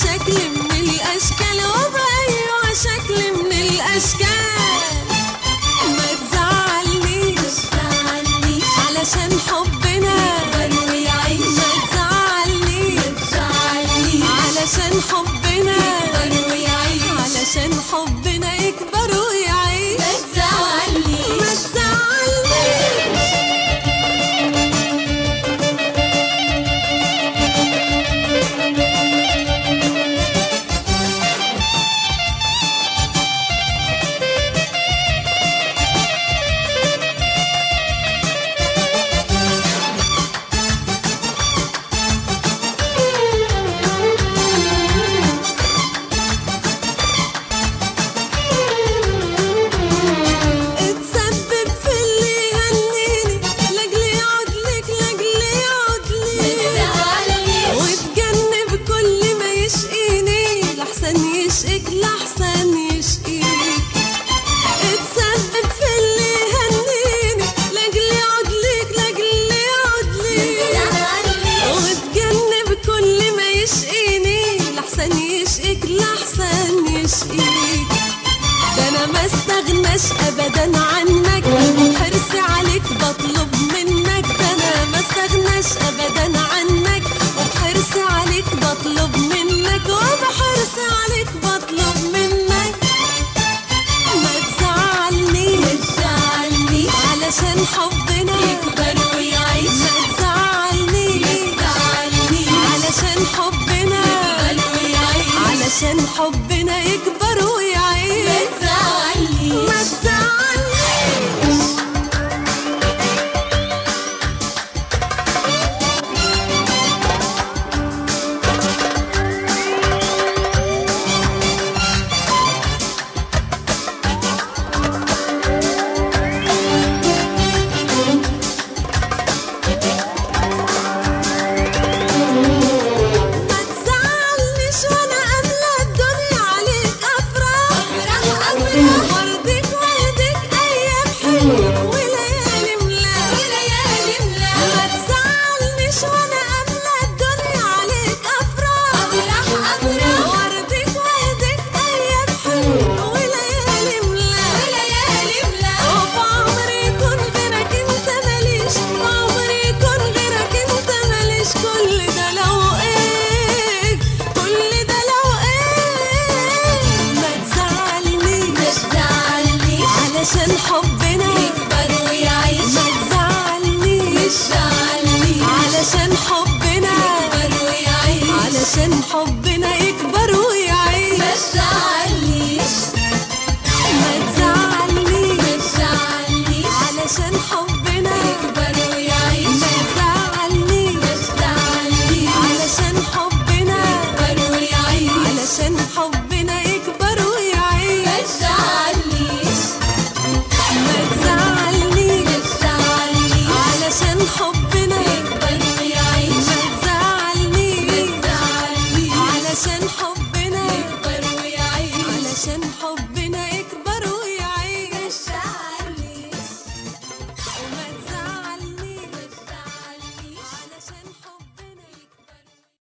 شكل من الاشكال وبأيوة شكل من الاشكال ما تزعلنيش علشان حبنا ما تزعلنيش علشان حبنا علشان حبنا يكبر ويعيش ما تزعلنيش اتسبب في اللي يهنيني لاجل يقعد لك لاجل يقعد لي واتجنب كل ما يشقيني لحسن يشقيك لحسن يشقيك اتسبب في اللي يهنيني لاجل يقعد لك لاجل يقعد لي واتجنب كل ما يشقيني لحسن يشقيك لحسن يشقيك ده انا ما استغناش ابدا عنك وبحرصي عليك بطلب منك ده انا ما استغناش ابدا عنك وبحرصي عليك بطلب منك وبحرصي عليك بطلب منك ما تزعلنيش علشان حبنا يكبر ويعيش. ما تزعلنيش علشان حبنا علشان حبنا يكبر ويعيش ما تزعلنيش ما تزعلنيش وانا املى الدنيا عليك افراح وارضيك واهديك ايام حلوه وليالي ملا ما تزعلنيش وانا املى الدنيا عليك افراح وارضيك واهديك ايام حلوه وليالي ملا وبعمري يكون غيرك انت ماليش عمري يكون غيرك انت ماليش كل ده لو ايه كل ده لو ايه ما تزعلنيش علشان حبنا ما تزعلنيش علشان حبنا علشان حبنا يكبر ويعيش ما تزعلنيش علشان حبنا ما تزعلنيش علشان حبنا علشان حبنا يكبر ويعيش ما تزعلنيش علشان حبنا ما تزعلنيش علشان حبنا علشان حبنا يكبر